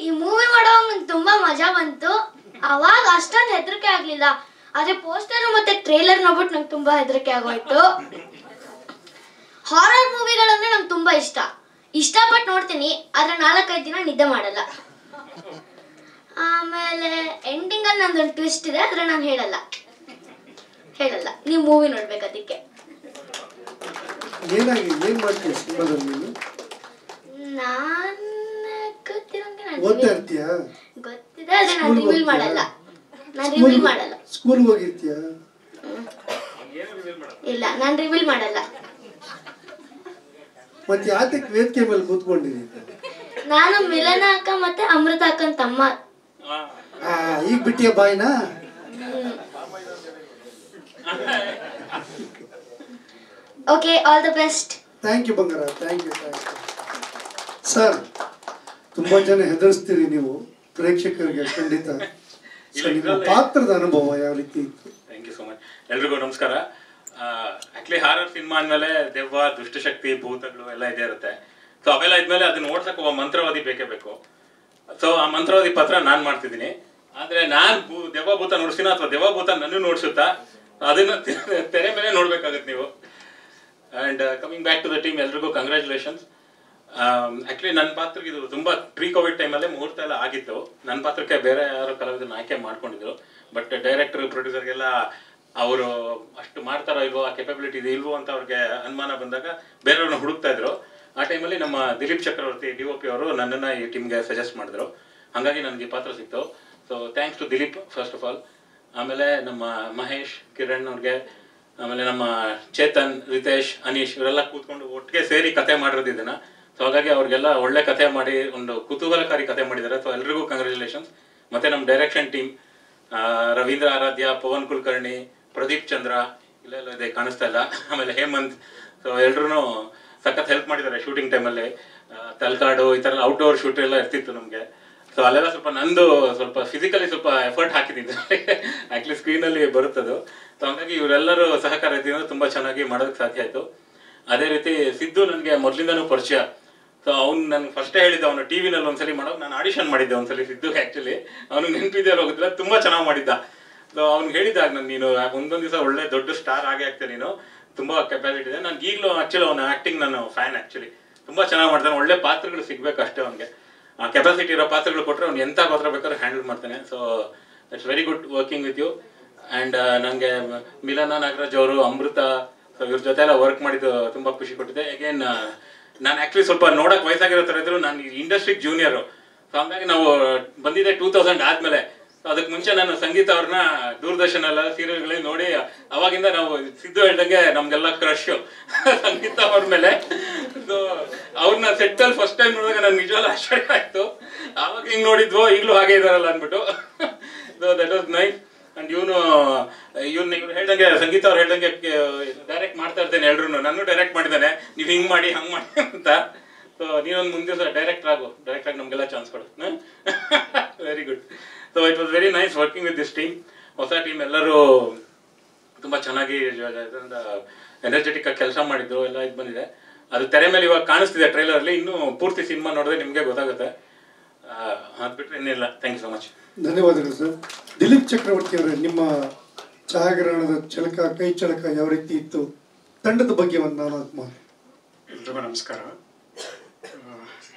ಈ ಮೂವಿ ಮಾಡುವಾಗ ನಂಗೆ ತುಂಬಾ ಮಜಾ ಬಂತು ಅವಾಗ ಅಷ್ಟೊಂದು ಹೆದರಿಕೆ ಆಗ್ಲಿಲ್ಲ ಆದ್ರೆ ಪೋಸ್ಟರ್ ಮತ್ತೆ ಟ್ರೇಲರ್ ನೋಡ್ಬಿಟ್ಟು ನಂಗೆ ತುಂಬಾ ಹೆದರಿಕೆ ಆಗೋಯ್ತು ಹಾರರ್ ಮೂವಿಗಳಂದ್ರೆ ನಂಗೆ ತುಂಬಾ ಇಷ್ಟ ಇಷ್ಟಪಟ್ಟು ನೋಡ್ತೀನಿ ಆದ್ರೆ ನಾಲ್ಕೈದು ದಿನ ನಿದ್ದೆ ಮಾಡಲ್ಲ ಆಮೇಲೆ ಎಂಡಿಂಗ್ ಅಲ್ಲಿ ನಂದೊಂದು ಟ್ವಿಸ್ಟ್ ಇದೆ ಆದ್ರೆ ನಾನು ಹೇಳಲ್ಲ ಹೇಳಲ್ಲ ನೀವು ಮೂವಿ ನೋಡ್ಬೇಕು ಅದಕ್ಕೆ ಏನಾಗಿ ಏನ್ ಮಾಡ್ತೀಯ ಸಿನಿಮಾದಲ್ಲಿ ನೀನು ನಾನು ಗೊತ್ತಿರೋಂಗೆ ನಾನು ಓದ್ತಾ reveal- ಇರ್ತೀಯ ಗೊತ್ತಿದೆ ಆದ್ರೆ ನಾನು School ರಿವೀಲ್ ಹೋಗ್ತೀಯಾ? ಮಾಡಲ್ಲ ನಾನು ರಿವೀಲ್ ಮಾಡಲ್ಲ ಸ್ಕೂಲ್ಗೆ ಹೋಗಿರ್ತೀಯ ಇಲ್ಲ ನಾನು ರಿವೀಲ್ ಮಾಡಲ್ಲ ಮತ್ತೆ ಯಾತಕ್ಕೆ ವೇದಿಕೆ ಮೇಲೆ ಕೂತ್ಕೊಂಡಿದ್ದೀನಿ ನಾನು ಮಿಲನ ಅಕ್ಕ ಮತ್ತೆ ಅಮೃತ ಅಕ್ಕನ ತಮ್ಮ ಆ ಈಗ ಬಿಟ್ಟಿಯ ಬಾಯ್ನ okay all the best thank you ಬಂಗಾರ thank you thank you sir ತುಂಬಾ ಜನ ಹೆದರ್ಸ್ತೀರಿ ನೀವು ಪ್ರೇಕ್ಷಕರಿಗೆ ಖಂಡಿತ ಸೊ ನಿಮ್ಮ ಪಾತ್ರದ ಅನುಭವ ಯಾವ ರೀತಿ ಇತ್ತು ಥ್ಯಾಂಕ್ ಯು ಸೊ ಮಚ್ ಎಲ್ರಿಗೂ ನಮಸ್ಕಾರ ಆಕ್ಚುಲಿ ಹಾರರ್ ಸಿನಿಮಾ ಅಂದಮೇಲೆ ದೆವ್ವ ದುಷ್ಟಶಕ್ತಿ ಭೂತಗಳು ಎಲ್ಲ ಇದೇ ಇರುತ್ತೆ ಸೊ ಅವೆಲ್ಲ ಇದ್ಮೇಲೆ ಅದನ್ನ ಓಡ್ಸಕ್ ಒಬ್ಬ ಮಂತ್ರವಾದಿ ಬೇಕೇ ಬೇಕು ಸೊ ಆ ಮಂತ್ರವಾದಿ ಪಾತ್ರ ನಾನ್ ಮಾಡ್ತಿದ್ದೀನಿ ಆದ್ರೆ ನಾನ್ ಭೂ- ದೆವ್ವ ಭೂತ ನೋಡ್ಸಿನ ಅಥವಾ ದೆವ್ವ ಭೂತ ನನ್ನ ನೋಡ್ಸುತ್ತಾ ಅದನ್ನ ತೆ- ತೆರೆ ಮೇಲೆ ನೋಡ್ಬೇಕಾಗತ್ತೆ ನೀವು and coming back to the team ಎಲ್ರಿಗೂ ಕಂಗ್ರ್ಯಾಚುಲೇಷನ್ಸ್ ಆಕ್ಚುಲಿ ನನ್ನ ಪಾತ್ರಕ್ಕೆ ಇದು ತುಂಬಾ ಪ್ರೀ ಕೋವಿಡ್ ಟೈಮಲ್ಲೇ ಮುಹೂರ್ತ ಎಲ್ಲ ಆಗಿತ್ತು ನನ್ನ ಪಾತ್ರಕ್ಕೆ ಬೇರೆ ಯಾರೋ ಕಲಾವಿದರನ್ನ ಆಯ್ಕೆ ಮಾಡ್ಕೊಂಡಿದ್ರು ಬಟ್ ಡೈರೆಕ್ಟರ್ ಪ್ರೊಡ್ಯೂಸರ್ಗೆಲ್ಲ ಅವರು ಅಷ್ಟು ಮಾಡ್ತಾರೋ ಇಲ್ವೋ ಆ ಕೆಪಬಿಲಿಟಿ ಇದೆ ಇಲ್ವೋ ಅಂತ ಅವ್ರಿಗೆ ಅನುಮಾನ ಬಂದಾಗ ಬೇರೆಯವ್ರನ್ನ ಹುಡುಕ್ತಾ ಇದ್ರು ಆ ಟೈಮಲ್ಲಿ ನಮ್ಮ Dilip Chakravarthy D O P ಅವರು ನನ್ನನ್ನು ಈ ಟೀಮ್ಗೆ ಸಜೆಸ್ಟ್ ಮಾಡಿದ್ರು ಹಾಗಾಗಿ ನನಗೆ ಈ ಪಾತ್ರ ಸಿಕ್ತು so thanks to Dilip first of all ಆಮೇಲೆ ನಮ್ಮ ಮಹೇಶ್ ಕಿರಣ್ ಅವ್ರಿಗೆ ಆಮೇಲೆ ನಮ್ಮ ಚೇತನ್ ರಿತೇಶ್ ಅನೀಶ್ ಇವರೆಲ್ಲ ಕೂತ್ಕೊಂಡು ಒಟ್ಟಿಗೆ ಸೇರಿ ಕತೆ ಮಾಡಿರೋದು ಇದನ್ನ ಸೊ ಹಾಗಾಗಿ ಅವ್ರಿಗೆಲ್ಲ ಒಳ್ಳೆ ಕತೆ ಮಾಡಿ ಒಂದು ಕುತೂಹಲಕಾರಿ ಕತೆ ಮಾಡಿದ್ದಾರೆ ಸೊ ಎಲ್ರಿಗೂ ಕಂಗ್ರ್ಯಾಚುಲೇಷನ್ಸ್ ಮತ್ತೆ ನಮ್ಮ ಡೈರೆಕ್ಷನ್ ಟೀಮ್ ರವೀಂದ್ರ ಆರಾಧ್ಯ ಪವನ್ ಕುಲಕರ್ಣಿ ಪ್ರದೀಪ್ ಚಂದ್ರ ಇಲ್ಲೆಲ್ಲ ಇದೆ ಕಾಣಿಸ್ತಾ ಇಲ್ಲ ಆಮೇಲೆ ಹೇಮಂತ್ ಸೊ ಎಲ್ರು ಸಖತ್ ಹೆಲ್ಪ್ ಮಾಡಿದ್ದಾರೆ ಶೂಟಿಂಗ್ ಟೈಮಲ್ಲಿ ತಲ್ಕಾಡು ಈ ಥರ ಔಟ್ಡೋರ್ ಶೂಟ್ ಎಲ್ಲ ಇರ್ತಿತ್ತು ನಮಗೆ ಸೊ ಅಲ್ಲೆಲ್ಲ ಸ್ವಲ್ಪ ನಂದು ಸ್ವಲ್ಪ ಫಿಸಿಕಲಿ ಸ್ವಲ್ಪ ಎಫರ್ಟ್ ಹಾಕಿದ್ದೀನಿ ಆಕ್ಚುಲಿ ಸ್ಕ್ರೀನಲ್ಲಿ ಬರುತ್ತದು ಸೊ ಹಂಗಾಗಿ ಇವರೆಲ್ಲರೂ ಸಹಕಾರ ಇದ್ದಿಂದ ತುಂಬ ಚೆನ್ನಾಗಿ ಮಾಡೋದಕ್ಕೆ ಸಾಧ್ಯ ಆಯಿತು ಅದೇ ರೀತಿ ಸಿದ್ದು ನನಗೆ ಮೊದಲಿಂದನೂ ಪರಿಚಯ ಸೊ ಅವ್ನು ನನ್ಗೆ ಫಸ್ಟೇ ಹೇಳಿದ್ದ ಅವನು ಟಿ ವಿನಲ್ಲಿ ಒಂದ್ಸಲಿ ಮಾಡೋ ನಾನು ಆಡಿಷನ್ ಮಾಡಿದ್ದೆ ಒಂದ್ಸಲಿ ಸಿದ್ದು ಆ್ಯಕ್ಚುಲಿ ಅವನು ನೆನಪಿದೆ ಹೋಗಿದ್ರೆ ತುಂಬ ಚೆನ್ನಾಗಿ ಮಾಡಿದ್ದ ಸೊ ಅವ್ನು ಹೇಳಿದಾಗ ನಾನು ನೀನು ಒಂದೊಂದು ದಿವಸ ಒಳ್ಳೆ ದೊಡ್ಡ ಸ್ಟಾರ್ ಆಗೇ ಆಗ್ತೇ ನೀನು ತುಂಬ ಕೆಪಾಸಿಟಿ ಇದೆ ನಾನು ಈಗಲೂ ಆ್ಯಕ್ಚುಲಿ ಅವನ ಆ್ಯಕ್ಟಿಂಗ್ ನಾನು ಫ್ಯಾನ್ ಆ್ಯಕ್ಚುಲಿ ತುಂಬ ಚೆನ್ನಾಗಿ ಮಾಡ್ತಾನೆ ಒಳ್ಳೆ ಪಾತ್ರಗಳು ಸಿಗ್ಬೇಕು ಅಷ್ಟೇ ಅವನಿಗೆ ಆ ಕೆಪಾಸಿಟಿ ಇರೋ ಪಾತ್ರಗಳು ಕೊಟ್ಟರೆ ಅವ್ನು ಎಂಥ ಪಾತ್ರ ಬೇಕಾದ್ರೂ ಹ್ಯಾಂಡಲ್ ಮಾಡ್ತಾನೆ so it's very good working with you and ನನಗೆ ಮಿಲನ ನಾಗರಾಜ್ ಅವರು ಅಮೃತ ಸೊ ಇವ್ರ ಜೊತೆ ಎಲ್ಲ ವರ್ಕ್ ಮಾಡಿದ್ದು ತುಂಬ ಖುಷಿ ಕೊಟ್ಟಿದೆ ಅಗೇನ್ ನಾನು ಆ್ಯಕ್ಚುಲಿ ಸ್ವಲ್ಪ ನೋಡಕ್ ವಯಸ್ಸಾಗಿರೋ ಥರ ಇದ್ರು ನಾನು ಇಂಡಸ್ಟ್ರಿಗೆ ಜೂನಿಯರು ಸೊ ಹಂಗಾಗಿ ನಾವು ಬಂದಿದ್ದೆ ಟೂ ತೌಸಂಡ್ ಆದಮೇಲೆ ಅದಕ್ಕೆ ಮುಂಚೆ ನಾನು ಸಂಗೀತ ಅವ್ರನ್ನ ದೂರದರ್ಶನ ಎಲ್ಲ ಸೀರಿಯಲ್ಗಳಲ್ಲಿ ನೋಡಿ ಅವಾಗಿಂದ ನಾವು ಸಿದ್ದು ಹೇಳ್ದಂಗೆ ನಮ್ಗೆಲ್ಲ ಕ್ರಶ್ ಸಂಗೀತ ಅವ್ರ ಮೇಲೆ ಸೊ ಅವ್ರನ್ನ ಸೆಟ್ಟಲ್ಲಿ ಫಸ್ಟ್ ಟೈಮ್ ನೋಡಿದಾಗ ನನ್ಗೆ ನಿಜವಾಗ್ಲೂ ಆಶ್ಚರ್ಯ ಆಯ್ತು ಆವಾಗ ಹಿಂಗ್ ನೋಡಿದ್ವೋ ಈಗಲೂ ಹಾಗೆ ಇದಾರಲ್ಲ ಅಂದ್ಬಿಟ್ಟು so that was nice and ಇವನು ಇವ್ನು ಇವ್ರು ಹೇಳ್ದಂಗೆ ಸಂಗೀತ ಅವ್ರು ಹೇಳ್ದಂಗೆ ಡೈರೆಕ್ಟ್ ಮಾಡ್ತಾ ಇರ್ತೇನೆ ಎಲ್ರು ನಾನು ಡೈರೆಕ್ಟ್ ಮಾಡಿದ್ದಾನೆ ನೀವು ಹಿಂಗ್ ಮಾಡಿ ಹಂಗ್ ಮಾಡಿ ಅಂತ ಸೊ ನೀನೊಂದು ಮುಂದೆ ಸಲ ಡೈರೆಕ್ಟ್ ಆಗು ಡೈರೆಕ್ಟ್ ಆಗಿ ನಮಗೆಲ್ಲ ಚಾನ್ಸ್ ಕೊಡು very good so it was very nice working with this team ಹೊಸ ಟೀಮ್ ಎಲ್ಲರೂ ತುಂಬ ಚೆನ್ನಾಗಿ ಎನರ್ಜೆಟಿಕ್ ಆಗಿ ಕೆಲಸ ಮಾಡಿದ್ರು ಎಲ್ಲ ಇದು ಬಂದಿದೆ ಅದು ತೆರೆ ಮೇಲೆ ಇವಾಗ ಕಾಣಿಸ್ತಿದೆ ಟ್ರೈಲರಲ್ಲಿ ಇನ್ನೂ ಪೂರ್ತಿ ಸಿನಿಮಾ ನೋಡಿದ್ರೆ ನಿಮಗೆ ಗೊತ್ತಾಗುತ್ತೆ ಅದು ಬಿಟ್ಟರೆ ಇನ್ನಿಲ್ಲ ಥ್ಯಾಂಕ್ ಯು ಸೊ ಮಚ್ ಧನ್ಯವಾದಗಳು ಸರ್ ದಿಲೀಪ್ ಚಕ್ರವರ್ತಿ ಅವರೇ ನಿಮ್ಮ ಛಾಯಾಗ್ರಹಣದ ಚಳಕ ಕೈ ಚಳಕ ಯಾವ ರೀತಿ ಇತ್ತು ತಂಡದ ಬಗ್ಗೆ ಒಂದು ನಾಲ್ಕು ಮಾತು ಎಲ್ರಿಗೂ ನಮಸ್ಕಾರ ಆ,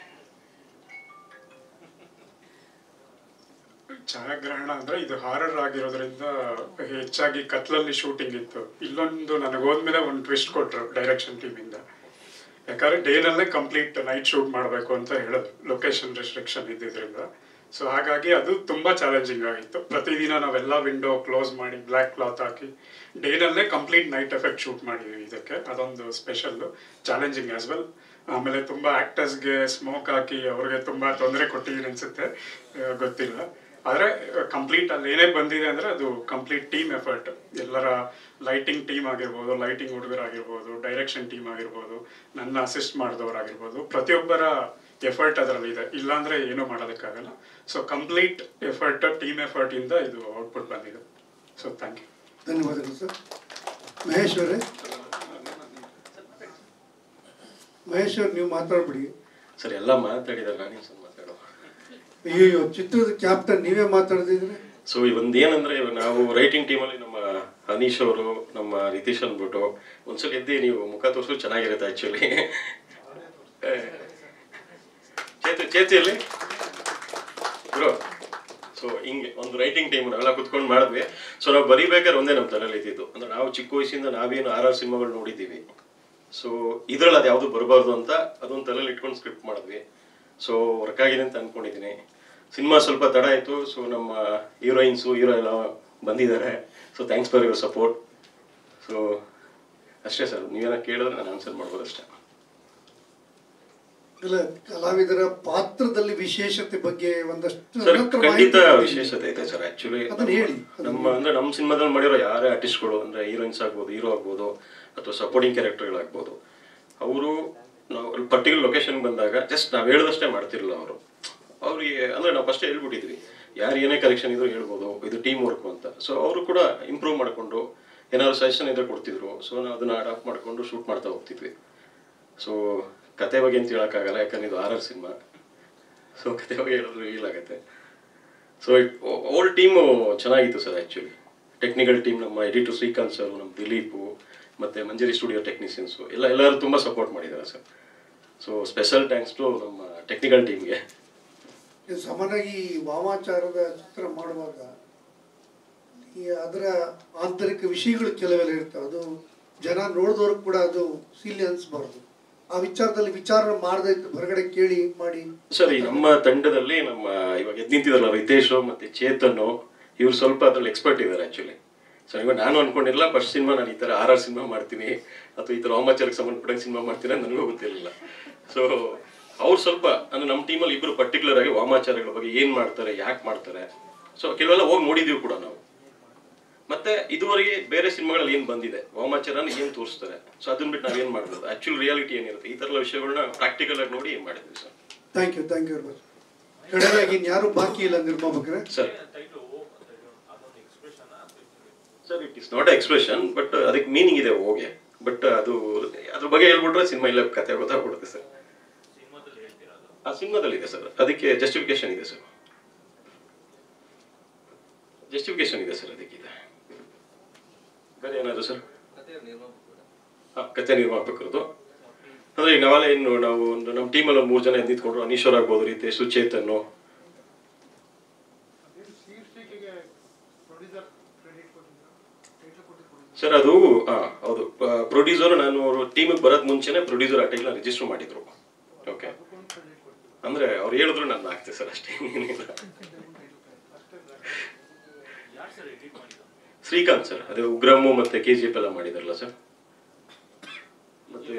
ಛಾಯಾಗ್ರಹಣ ಅಂದ್ರೆ ಇದು ಹಾರರ್ ಆಗಿರೋದ್ರಿಂದ ಹೆಚ್ಚಾಗಿ ಕತ್ಲಲ್ಲಿ ಶೂಟಿಂಗ್ ಇತ್ತು ಇಲ್ಲೊಂದು ನನಗೆ ಹೋದ್ಮೇಲೆ ಒಂದು ಟ್ವಿಸ್ಟ್ ಕೊಟ್ರು ಡೈರೆಕ್ಷನ್ ಟೀಮಿಂದ ಯಾಕಂದ್ರೆ ಡೇನಲ್ಲೇ ಕಂಪ್ಲೀಟ್ ನೈಟ್ ಶೂಟ್ ಮಾಡಬೇಕು ಅಂತ ಹೇಳಿದ್ರು ಲೊಕೇಶನ್ ರೆಸ್ಟ್ರಿಕ್ಷನ್ ಇದ್ದಿದ್ರಿಂದ ಸೊ ಹಾಗಾಗಿ ಅದು ತುಂಬಾ ಚಾಲೆಂಜಿಂಗ್ ಆಗಿತ್ತು ಪ್ರತಿದಿನ ನಾವೆಲ್ಲ ವಿಂಡೋ ಕ್ಲೋಸ್ ಮಾಡಿ ಬ್ಲ್ಯಾಕ್ ಕ್ಲಾತ್ ಹಾಕಿ ಡೇನಲ್ಲೇ ಕಂಪ್ಲೀಟ್ ನೈಟ್ ಎಫೆಕ್ಟ್ ಶೂಟ್ ಮಾಡಿದ್ವಿ ಇದಕ್ಕೆ ಅದೊಂದು ಸ್ಪೆಷಲ್ ಚಾಲೆಂಜಿಂಗ್ ಆಸ್ ವೆಲ್ ಆಮೇಲೆ ತುಂಬಾ ಆಕ್ಟರ್ಸ್ಗೆ ಸ್ಮೋಕ್ ಹಾಕಿ ಅವ್ರಿಗೆ ತುಂಬಾ ತೊಂದರೆ ಕೊಟ್ಟಿದ್ದೀನಿ ಅನ್ಸುತ್ತೆ ಆ, ಗೊತ್ತಿಲ್ಲ ಆದ್ರೆ ಕಂಪ್ಲೀಟ್ ಅಲ್ಲಿ ಏನೇ ಬಂದಿದೆ ಅಂದ್ರೆ ಅದು ಕಂಪ್ಲೀಟ್ ಟೀಮ್ ಎಫರ್ಟ್ ಎಲ್ಲರ ಲೈಟಿಂಗ್ ಟೀಮ್ ಆಗಿರ್ಬೋದು ಲೈಟಿಂಗ್ ಹುಡುಗರಾಗಿರ್ಬೋದು ಡೈರೆಕ್ಷನ್ ಟೀಮ್ ಆಗಿರ್ಬೋದು ನನ್ನ ಅಸಿಸ್ಟ್ ಮಾಡಿದವರಾಗಿರ್ಬೋದು ಪ್ರತಿಯೊಬ್ಬರ ಎಫರ್ಟ್ ಅದರಲ್ಲಿ ಇದೆ ಇಲ್ಲಾಂದ್ರೆ ಏನೂ ಮಾಡೋದಕ್ಕಾಗಲ್ಲ so complete effort team effort ಇಂದ ಇದು ಔಟ್ಪುಟ್ ಬಂದಿದೆ ಸೊ ಥ್ಯಾಂಕ್ ಯು ಧನ್ಯವಾದಗಳು ಸರ್ ಮಹೇಶ್ ಅವರೇ ಮಹೇಶ್ ಅವ್ರು ನೀವು ಮಾತಾಡ್ಬಿಡಿ ಸರ್ ಎಲ್ಲ ಮಾತಾಡಿದಾರೆ ನಾನು ಸ್ವಲ್ಪ ಮಾತಾಡೋ ಅಯ್ಯೋ ಚಿತ್ರದ ಕ್ಯಾಪ್ಟನ್ ನೀವೇ ಮಾತಾಡ್ತಿದ್ರಿ ಸೊ ಒಂದು ಏನಂದ್ರೆ ಇವಾಗ ನಾವು ರೈಟಿಂಗ್ ಟೀಮಲ್ಲಿ ನಮ್ಮ ಅನೀಶ್ ಅವರು ನಮ್ಮ ರಿತೀಶ್ ಅಂದ್ಬಿಟ್ಟು ಒಂದ್ಸಲ ಎದ್ದಿ ನೀವು ಮುಖ ತೋರಿಸು ಚೆನ್ನಾಗಿರುತ್ತೆ ಆ್ಯಕ್ಚುಲಿ ಚೇತು ಚೇತಿಯಲ್ಲಿ ಬ್ರೋ ಸೊ ಹಿಂಗೆ ಒಂದು ರೈಟಿಂಗ್ ಟೀಮ್ ನಾವೆಲ್ಲ ಕುತ್ಕೊಂಡು ಮಾಡಿದ್ವಿ ಸೊ ನಾವು ಬರಿಬೇಕಾದ್ರೆ ಒಂದೇ ನಮ್ಮ ತಲೆಯಲ್ಲಿ ಇದ್ದಿದ್ದು ಅಂದ್ರೆ ನಾವು ಚಿಕ್ಕ ವಯಸ್ಸಿಂದ ನಾವೇನು ಆರ್ ಆರ್ ಸಿನಿಮಾಗಳು ನೋಡಿದ್ದೀವಿ ಸೊ ಇದ್ರಲ್ಲಿ ಅದು ಯಾವುದು ಬರಬಾರ್ದು ಅಂತ ಅದೊಂದು ತಲೆಯಲ್ಲಿ ಇಟ್ಕೊಂಡು ಸ್ಕ್ರಿಪ್ಟ್ ಮಾಡಿದ್ವಿ ಸೊ ವರ್ಕ್ ಆಗಿದೆ ಅಂತ ಅನ್ಕೊಂಡಿದ್ದೀನಿ ಸಿನಿಮಾ ಸ್ವಲ್ಪ ತಡ ಆಯಿತು ಸೊ ನಮ್ಮ ಹೀರೋಯಿನ್ಸು ಹೀರೋ ಎಲ್ಲ ಬಂದಿದ್ದಾರೆ so thanks for your support so ಅಷ್ಟೇ ಸರ್ ನೀವೇನ ಕೇಳಿದ್ರೆ ನಾನು ಆನ್ಸರ್ ಮಾಡ್ಬೋದು ಅಷ್ಟೇ ಇಲ್ಲ ಕಲಾವಿದರ ಪಾತ್ರದಲ್ಲಿ ವಿಶೇಷತೆ ಬಗ್ಗೆ ಒಂದಷ್ಟು ಸರ್ ನನ್ನ ಹತ್ರ ಖಂಡಿತ ಮಾಹಿತಿ ಇದೆ. ವಿಶೇಷತೆ ಇದೆ ಸರ್ ಆಕ್ಚುಲಿ ಅದನ್ನ ಹೇಳಿ. ನಮ್ಮ ಅಂದ್ರೆ ನಮ್ಮ ಸಿನಿಮಾದಲ್ಲಿ ಮಾಡಿರೋ ಯಾರೇ ಆರ್ಟಿಸ್ಟ್ಗಳು ಅಂದ್ರೆ ಹೀರೋಯಿನ್ಸ್ ಆಗ್ಬೋದು ಹೀರೋ ಆಗ್ಬೋದು ಅಥವಾ ಸಪೋರ್ಟಿಂಗ್ ಕ್ಯಾರೆಕ್ಟರ್ಗಳಾಗ್ಬೋದು ಅವರು ನಾವು ಪರ್ಟಿಕ್ಯುಲರ್ ಲೊಕೇಶನ್ ಬಂದಾಗ ಜಸ್ಟ್ ನಾವು ಹೇಳಿದಷ್ಟೇ ಮಾಡ್ತಿರಲಿಲ್ಲ ಅವರು ಅವ್ರಿಗೆ ಅಂದ್ರೆ ನಾವು ಫಸ್ಟ್ ಹೇಳ್ಬಿಟ್ಟಿದ್ವಿ ಯಾರು ಏನೇ ಕರೆಕ್ಷನ್ ಇದ್ರು ಹೇಳ್ಬೋದು ಇದು ಟೀಮ್ ವರ್ಕ್ ಅಂತ ಸೊ ಅವರು ಕೂಡ ಇಂಪ್ರೂವ್ ಮಾಡಿಕೊಂಡು ಏನಾದ್ರು ಸಜೆಷನ್ ಇದ್ರೆ ಕೊಡ್ತಿದ್ರು ಸೊ ನಾವು ಅದನ್ನ ಅಡಾಪ್ಟ್ ಮಾಡಿಕೊಂಡು ಶೂಟ್ ಮಾಡ್ತಾ ಹೋಗ್ತಿದ್ವಿ ಸೊ ಕತೆ ಬಗ್ಗೆ ಅಂತ ಹೇಳೋಕ್ಕಾಗಲ್ಲ ಯಾಕಂದ್ರೆ ಇದು ಆರ್ ಆರ್ ಸಿನಿಮಾ ಸೊ ಕತೆ ಬಗ್ಗೆ ಹೇಳಿದ್ರು ರಿವೀಲ್ ಆಗುತ್ತೆ ಸೊ ಓಲ್ ಟೀಮು ಚೆನ್ನಾಗಿತ್ತು ಸರ್ ಆ್ಯಕ್ಚುಲಿ ಟೆಕ್ನಿಕಲ್ ಟೀಮ್ ನಮ್ಮ ಎಡಿಟರ್ ಶ್ರೀಕಾಂತ್ ಸರ್ ನಮ್ಮ ದಿಲೀಪು ಮತ್ತು ಮಂಜರಿ ಸ್ಟುಡಿಯೋ ಟೆಕ್ನಿಷಿಯನ್ಸು ಎಲ್ಲ ಎಲ್ಲರೂ ತುಂಬ ಸಪೋರ್ಟ್ ಮಾಡಿದ್ದಾರೆ sir so special thanks to ನಮ್ಮ ಟೆಕ್ನಿಕಲ್ ಟೀಮ್ಗೆ ಇದು ಸಾಮಾನ್ಯವಾಗಿ ವಾಮಾಚಾರದ ಚಿತ್ರ ಮಾಡುವಾಗ ಈ ಅದರ ಆಂತರಿಕ ವಿಷಯಗಳು ಕೆಲವೆಲ್ಲ ಇರ್ತವೆ ಅದು ಜನ ನೋಡಿದವ್ರಿಗೆ ಕೂಡ ಅದು ಸೀಲಿ ಅನ್ಸ್ಬಾರ್ದು ಆ ವಿಚಾರದಲ್ಲಿ ವಿಚಾರ ಮಾಡದೆ ಹೊರಗಡೆ ಕೇಳಿ ಮಾಡಿ ಸರ್ ಈ ನಮ್ಮ ತಂಡದಲ್ಲಿ ನಮ್ಮ ಇವಾಗ ಎದ್ದು ನಿಂತಿದಾರಲ್ಲ ರಿತೇಶ್ ಮತ್ತೆ ಚೇತನ್ ಇವ್ರು ಸ್ವಲ್ಪ ಅದ್ರಲ್ಲಿ ಎಕ್ಸ್ಪರ್ಟ್ ಇದ್ದಾರೆ ಆ್ಯಕ್ಚುಲಿ ಸೊ ಇವಾಗ ನಾನು ಅನ್ಕೊಂಡಿಲ್ಲ ಫಸ್ಟ್ ಸಿನಿಮಾ ನಾನು ಈ ಥರ ಆರ್ ಆರ್ ಸಿನಿಮಾ ಮಾಡ್ತೀನಿ ಅಥವಾ ಈ ಥರ ವಾಮಾಚಾರಕ್ಕೆ ಸಂಬಂಧಪಟ್ಟಂಗೆ ಸಿನಿಮಾ ಮಾಡ್ತೀನಿ ಅಂತ ನನಗೂ ಗೊತ್ತಿರಲಿಲ್ಲ ಸೊ ಅವ್ರು ಸ್ವಲ್ಪ ಅಂದ್ರೆ ನಮ್ಮ ಟೀಮಲ್ಲಿ ಇಬ್ಬರು ಪರ್ಟಿಕ್ಯುಲರ್ ಆಗಿ ವಾಮಾಚಾರಗಳ ಬಗ್ಗೆ ಏನು ಮಾಡ್ತಾರೆ ಯಾಕೆ ಮಾಡ್ತಾರೆ ಸೊ ಕೆಲವೆಲ್ಲ ಹೋಗಿ ನೋಡಿದೀವಿ ಕೂಡ ನಾವು ಮತ್ತೆ ಇದುವರೆಗೆ ಬೇರೆ ಸಿನಿಮಾಗಳಲ್ಲಿ ಏನು ಬಂದಿದೆ ವಾಮಾಚಾರನ ಏನು ತೋರಿಸ್ತಾರೆ ಸೊ ಅದನ್ನ ಬಿಟ್ಟು ನಾವೇನು ಮಾಡ್ಬೋದು ಆ್ಯಕ್ಚುಲ್ ರಿಯಾಲಿಟಿ ಏನಿರುತ್ತೆ ಈ ಥರ ವಿಷಯಗಳನ್ನ ಪ್ರಾಕ್ಟಿಕಲ್ ಆಗಿ ನೋಡಿ ಮಾಡಿದ್ವಿ sir thank you thank you very much ಕಡೆಯಾಗಿ ಇನ್ಯಾರು ಬಾಕಿ ಇಲ್ಲ ನಿರ್ಮಾಪಕರೇ sir sir it is not expression but ಅದಕ್ಕೆ ಮೀನಿಂಗ್ ಇದೆ ಹೋಗೆ ಬಟ್ ಅದು ಅದ್ರ ಬಗ್ಗೆ ಹೇಳ್ಬಿಟ್ರೆ ಸಿನಿಮಾ ಇಲ್ಲ ಕತೆ ಗೊತ್ತಾಗ್ಬಿಡುತ್ತೆ ಸರ್ ಆ ಸಿನಿಮಾದಲ್ಲಿ ಇದೆ ಸರ್ ಅದಕ್ಕೆ ಜಸ್ಟಿಫಿಕೇಶನ್ ಇದೆ ಸರ್ ಜಸ್ಟಿಫಿಕೇಶನ್ ಇದೆ ಸರ್ ಅದಕ್ಕಿದೆ ಬೇರೆ ಏನಾದ್ರು ಸರ್ ಹಾಂ ಕತೆ ನಿರ್ಮಾಪಕರದು ಅಂದ್ರೆ ಈಗ ನಾವೆಲ್ಲ ಇನ್ನು ನಾವು ಒಂದು ನಮ್ಮ ಟೀಮಲ್ಲಿ ಒಂದು ಮೂರು ಜನ ಎದ್ದು ನಿಂತ್ಕೊಂಡ್ರು ಅನೀಶ್ವರ್ ಆಗ್ಬೋದು ರೀತಿ ಸುಚೇತನ್ನು ಸರ್ ಅದು ಆ, ಹೌದು ಪ್ರೊಡ್ಯೂಸರ್ ನಾನು ಅವರು ಟೀಮಿಗೆ ಬರೋದ್ ಮುಂಚೆನೆ ಪ್ರೊಡ್ಯೂಸರ್ ಆ ಟೈಮ್ನ ರಿಜಿಸ್ಟರ್ ಮಾಡಿದ್ರು ಓಕೆ ಅಂದ್ರೆ ಅವ್ರು ಹೇಳಿದ್ರು ನಾನು ಆಗ್ತದೆ ಸರ್ ಅಷ್ಟೇ ಏನಿಲ್ಲ ಶ್ರೀಕಾಂತ್ ಸರ್ ಅದೇ ಉಗ್ರಮ್ಮು ಮತ್ತೆ ಕೆ ಜಿ ಎಫ್ ಎಲ್ಲ ಮಾಡಿದಾರಲ್ಲ ಸರ್ ಮತ್ತೆ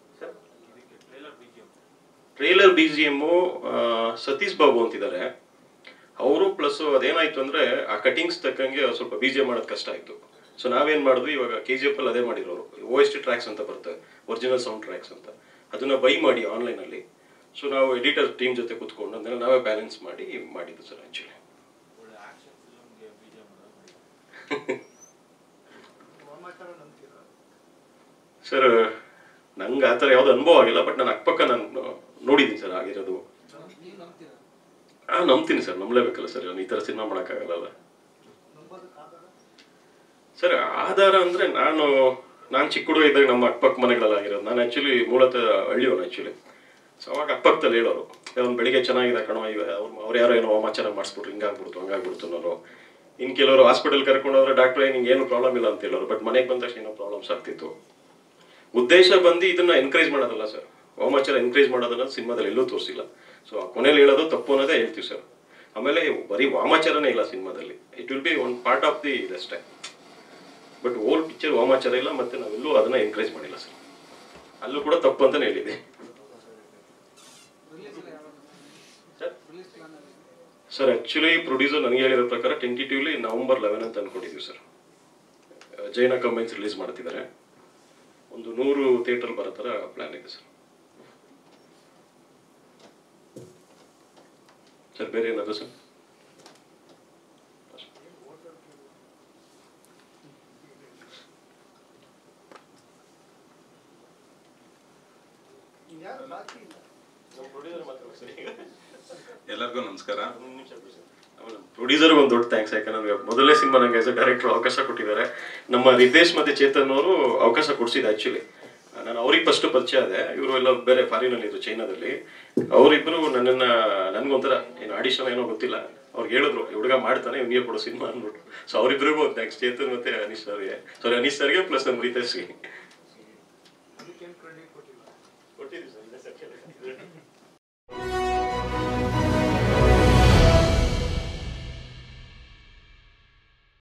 trailer B G M Satish Babu ಅಂತಿದ್ದಾರೆ ಅವರು ಪ್ಲಸ್ ಅದೇನಾಯ್ತು ಅಂದ್ರೆ ಆ ಕಟಿಂಗ್ಸ್ ತಕ್ಕಂಗೆ ಅವ್ರು ಸ್ವಲ್ಪ ಬಿ ಜಿ ಎಮ್ ಮಾಡೋದು ಕಷ್ಟ ಆಯ್ತು ಸೊ ನಾವೇನ್ ಮಾಡಿದ್ವಿ ಇವಾಗ ಕೆ ಜಿ ಎಫ್ ಅಲ್ಲಿ ಅದೇ ಮಾಡಿರೋರು ಓ ಎಸ್ ಟಿ ಟ್ರ್ಯಾಕ್ಸ್ ಅಂತ ಬರುತ್ತೆ ಒರಿಜಿನಲ್ ಸೌಂಡ್ ಟ್ರ್ಯಾಕ್ಸ್ ಅಂತ ಅದನ್ನ ಬೈ ಮಾಡಿ ಆನ್ಲೈನ್ ಅಲ್ಲಿ ಸೊ ನಾವು ಎಡಿಟರ್ ಟೀಮ್ ಜೊತೆ ಕೂತ್ಕೊಂಡು ಅದನ್ನ ನಾವೇ ಬ್ಯಾಲೆನ್ಸ್ ಮಾಡಿ ಮಾಡಿದ್ದು ಸರ್ ಆಕ್ಚುಲಿ ಸರ್ ನಂಗೆ ಆ ಥರ ಯಾವ್ದು ಅನುಭವ ಆಗಿಲ್ಲ ಬಟ್ ನಾನು ಅಕ್ಕಪಕ್ಕ ನಾನು ನೋಡಿದ್ದೀನಿ ಸರ್ ಆಗಿರೋದು ಹಾ ನಂಬ್ತೀನಿ ಸರ್ ನಂಬಲೇಬೇಕಲ್ಲ ಸರ್ ನಾನು ಈ ಥರ ಸಿನಿಮಾ ಮಾಡೋಕ್ಕಾಗಲ್ಲ ಸರ್ ಆಧಾರ ಅಂದ್ರೆ ನಾನು ನಾನು ಚಿಕ್ಕ ಹುಡುಗ ಇದ್ದಾಗ ನಮ್ಮ ಅಕ್ಕಪಕ್ಕ ಮನೆಗಳೆಲ್ಲ ಆಗಿರೋದು ನಾನು ಆ್ಯಕ್ಚುಲಿ ಮೂಲತಃ ಹಳ್ಳಿಯವನು ಆ್ಯಕ್ಚುಲಿ ಸೊ ಅವಾಗ ಅಕ್ಕಪಕ್ಕದಲ್ಲಿ ಹೇಳೋರು ಅವ್ನು ಬೆಳಿಗ್ಗೆ ಚೆನ್ನಾಗಿದೆ ಕಣೋ ಇವ ಅವ್ರು ಅವ್ರು ಯಾರೋ ಏನೋ ವಾಮಾಚಾರ ಮಾಡಿಸ್ಬಿಟ್ರು ಹಿಂಗಾಗ್ಬಿಡ್ತು ಹಂಗಾಗ್ಬಿಡ್ತು ಅನ್ನೋರು ಇನ್ನು ಕೆಲವರು ಹಾಸ್ಪಿಟಲ್ ಕರ್ಕೊಂಡೋದ್ರೆ ಡಾಕ್ಟ್ರೇ ನಿಂಗೆ ಏನು ಪ್ರಾಬ್ಲಮ್ ಇಲ್ಲ ಅಂತ ಹೇಳೋರು ಬಟ್ ಮನೆಗೆ ಬಂದ ತಕ್ಷಣ ಏನೋ ಪ್ರಾಬ್ಲಮ್ಸ್ ಆಗ್ತಿತ್ತು ಉದ್ದೇಶ ಬಂದು ಇದನ್ನ ಎನ್ಕರೇಜ್ ಮಾಡೋದಲ್ಲ ಸರ್ ವಾಮಾಚಾರ ಎನ್ಕರೇಜ್ ಮಾಡೋದನ್ನ ಸಿನಿಮಾದಲ್ಲಿ ಎಲ್ಲೂ ತೋರಿಸಿಲ್ಲ ಸೊ ಆ ಕೊನೆಯಲ್ಲಿ ಹೇಳೋದು ತಪ್ಪು ಅನ್ನೋದೇ ಹೇಳ್ತೀವಿ ಸರ್ ಆಮೇಲೆ ಬರೀ ವಾಮಾಚಾರನೇ ಇಲ್ಲ ಸಿನಿಮಾದಲ್ಲಿ it will be one part of the ಇದಷ್ಟೇ ಬಟ್ ಓಲ್ ಪಿಕ್ಚರ್ ವಾಮಾಚಾರ ಇಲ್ಲ ಮತ್ತೆ ನಾವೆಲ್ಲೂ ಅದನ್ನ ಎನ್ಕರೇಜ್ ಮಾಡಿಲ್ಲ ಸರ್ ಅಲ್ಲೂ ಕೂಡ ತಪ್ಪು ಅಂತಾನೆ ಹೇಳಿದೆ ಸರ್ ಆಕ್ಚುಲಿ ಪ್ರೊಡ್ಯೂಸರ್ ನನಗೆ ಹೇಳಿರೋ ಪ್ರಕಾರ ಟೆಂಟಿಟಿವ್ಲಿ ನವೆಂಬರ್ ಲೆವೆನ್ ಅಂತ ಅನ್ಕೊಂಡಿದ್ದೀವಿ ಸರ್ ಜೈನ ಕಂಬೈನ್ಸ್ ರಿಲೀಸ್ ಮಾಡ್ತಿದ್ದಾರೆ ಒಂದು ನೂರು ಥಿಯೇಟರ್ ಬರೋ ಥರ ಪ್ಲಾನ್ ಇದೆ ಸರ್ ಸರ್ ಬೇರೆ ಏನಾದ್ರು ಸರ್ ಎಲ್ಲರಿಗೂ ನಮಸ್ಕಾರ ಪ್ರೊಡ್ಯೂಸರ್ಗೆ ಒಂದು ದೊಡ್ಡ ಥ್ಯಾಂಕ್ಸ್ ಯಾಕಂದ್ರೆ ಮೊದಲನೇ ಸಿನಿಮಾ ನಂಗೆ ಆಸ್ ಅ ಡೈರೆಕ್ಟರ್ ಅವಕಾಶ ಕೊಟ್ಟಿದ್ದಾರೆ ನಮ್ಮ ರಿತೇಶ್ ಮತ್ತೆ ಚೇತನ್ ಅವರು ಅವಕಾಶ ಕೊಡಿಸಿದ್ದು ಆ್ಯಕ್ಚುಲಿ ನಾನು ಅವ್ರಿಗೆ ಫಸ್ಟ್ ಪರಿಚಯ ಆದೆ ಇವರು ಎಲ್ಲ ಬೇರೆ ಫಾರಿನಲ್ಲಿ ಇದ್ರು ಚೈನಾದಲ್ಲಿ ಅವರಿಬ್ಬರು ನನ್ನನ್ನ ನನ್ಗೊಂಥರ ಏನು ಆಡಿಷನ್ ಏನೋ ಗೊತ್ತಿಲ್ಲ ಅವ್ರಿಗೆ ಹೇಳಿದ್ರು ಈ ಹುಡುಗ ಮಾಡ್ತಾನೆ ಇವ್ನಿಗೆ ಕೊಡೋ ಸಿನಿಮಾ ಅಂದ್ಬಿಟ್ಟು ಸೊ ಅವರಿಬ್ಬರಿಗೂ ಒಂದು ಥ್ಯಾಂಕ್ಸ್ ಚೇತನ್ ಮತ್ತೆ ಅನೀಶ್ ಸರ್ಗೆ ಸಾರಿ ಅನೀಶ್ ಸರ್ಗೆ ಪ್ಲಸ್ ನಮ್ಮ ರಿತೇಶ್ಗೆ ಕೊಟ್ಟಿದ್ದೀವಿ ಸರ್